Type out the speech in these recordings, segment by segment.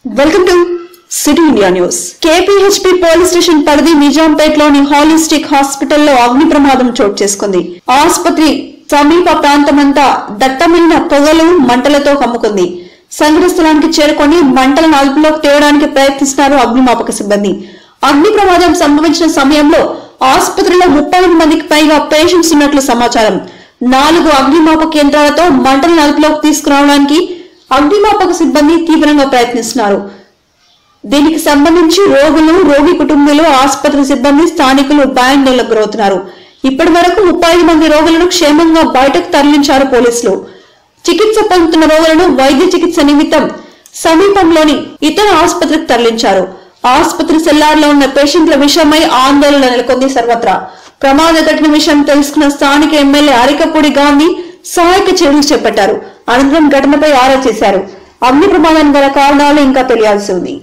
welcome to city India news KPHB police station పరిధి నిజాంపేటలోని holistic హాస్పిటల్లో అగ్ని ప్రమాదం చోటు చేసుకుంది ఆసుపత్రి సమీప ప్రాంతమంతా దట్టమైన పొగలు మంటలతో కమ్ముకుంది సంఘటన స్థలానికి చేరుకొని మంటలను అదుపులోకి తేవడానికి ప్రయత్నిస్తున్నారు అగ్నిమాపక సిబ్బంది అగ్ని ప్రమాదం సంభవించిన సమయంలో ఆసుపత్రిలో ముప్పై మందికి పైగా పేషెంట్స్ ఉన్నట్లు సమాచారం నాలుగు అగ్నిమాపక కేంద్రాలతో మంటలను అదుపులోకి తీసుకురావడానికి అగ్నిమాపక సిబ్బంది తీవ్రంగా ప్రయత్నిస్తున్నారు దీనికి సంబంధించి రోగులు రోగి కుటుంబాలు ఆసుపత్రి సిబ్బంది స్థానికులు భయాందోళనకు గురవుతున్నారు ఇప్పటి వరకు ముప్పై ఐదు మంది రోగులను క్షేమంగా బయటకు తరలించారు పోలీసులు చికిత్స పొందుతున్న రోగులను వైద్య చికిత్స నిమిత్తం సమీపంలోని ఇతర ఆసుపత్రికి తరలించారు ఆసుపత్రి సెల్లార్లో ఉన్న పేషెంట్ల విషయమై ఆందోళన నెలకొంది సర్వత్రా ప్రమాద ఘటన విషయం తెలుసుకున్న స్థానిక ఎమ్మెల్యే అరికపూడి గాంధీ సహాయక చర్యలు చేపట్టారు అనంతరం ఘటనపై ఆరా చేశారు అగ్ని ప్రమాదానికి గల కారణాలు ఇంకా తెలియాల్సి ఉంది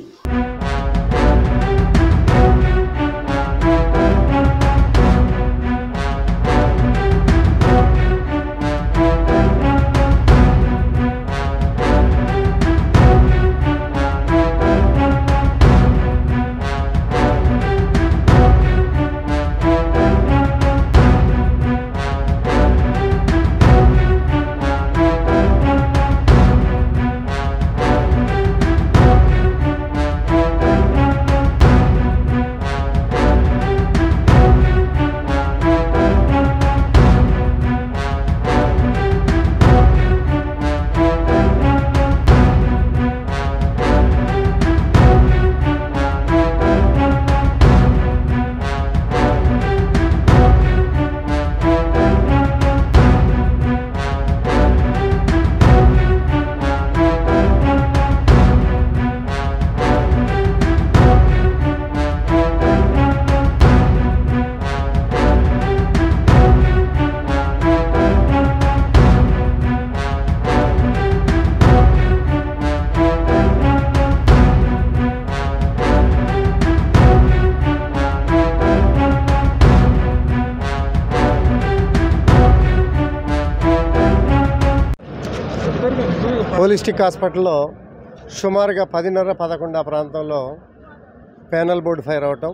హోలిస్టిక్ హాస్పిటల్లో సుమారుగా పదిన్నర పదకొండు ఆ ప్రాంతంలో ప్యానల్ బోర్డు ఫైర్ అవటం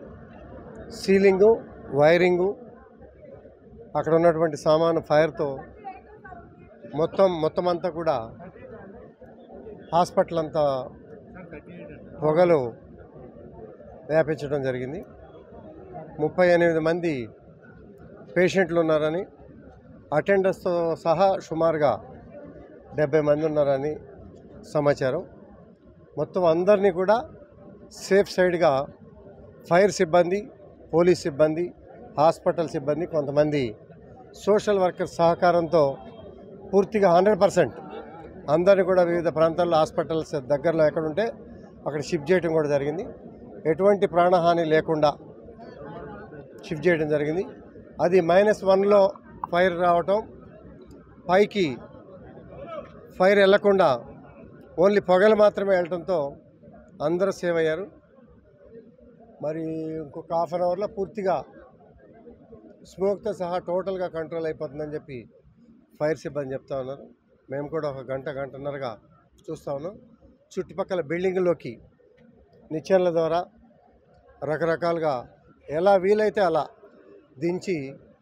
సీలింగు వైరింగు అక్కడ ఉన్నటువంటి సామాను ఫైర్తో మొత్తం మొత్తం అంతా కూడా హాస్పిటల్ అంతా పొగలు వ్యాపించడం జరిగింది ముప్పై ఎనిమిది మంది పేషెంట్లు ఉన్నారని అటెండర్స్తో సహా సుమారుగా డెబ్బై మంది ఉన్నారని సమాచారం మొత్తం అందరినీ కూడా సేఫ్ సైడ్గా ఫైర్ సిబ్బంది పోలీస్ సిబ్బంది హాస్పిటల్ సిబ్బంది కొంతమంది సోషల్ వర్కర్ సహకారంతో పూర్తిగా హండ్రెడ్ పర్సెంట్ అందరినీ కూడా వివిధ ప్రాంతాల్లో హాస్పిటల్స్ దగ్గరలో ఎక్కడుంటే అక్కడ షిఫ్ట్ చేయడం కూడా జరిగింది ఎటువంటి ప్రాణహాని లేకుండా షిఫ్ట్ చేయడం జరిగింది అది మైనస్ వన్లో ఫైర్ రావటం పైకి ఫైర్ వెళ్లకుండా ఓన్లీ పొగలు మాత్రమే వెళ్ళటంతో అందరూ సేవ్ అయ్యారు మరి ఇంకొక హాఫ్ అన్ అవర్లో పూర్తిగా స్మోక్తో సహా టోటల్గా కంట్రోల్ అయిపోతుందని చెప్పి ఫైర్ సిబ్బంది చెప్తా ఉన్నారు మేము కూడా ఒక గంట గంటన్నరగా చూస్తా ఉన్నాం చుట్టుపక్కల బిల్డింగ్లోకి నిచ్చెనల ద్వారా రకరకాలుగా ఎలా వీలైతే అలా దించి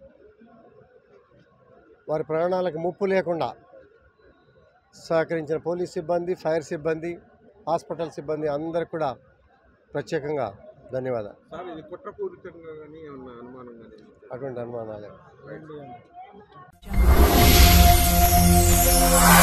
వారి ప్రాణాలకు ముప్పు లేకుండా సహకరించిన పోలీస్ సిబ్బంది ఫైర్ సిబ్బంది హాస్పిటల్ సిబ్బంది అందరికి కూడా ప్రత్యేకంగా ధన్యవాదాలు సార్ ఇది కుట్రపూరితంగా కానీ ఏమన్నా అనుమానం కానీ అటువంటి అనుమానాలే రైట్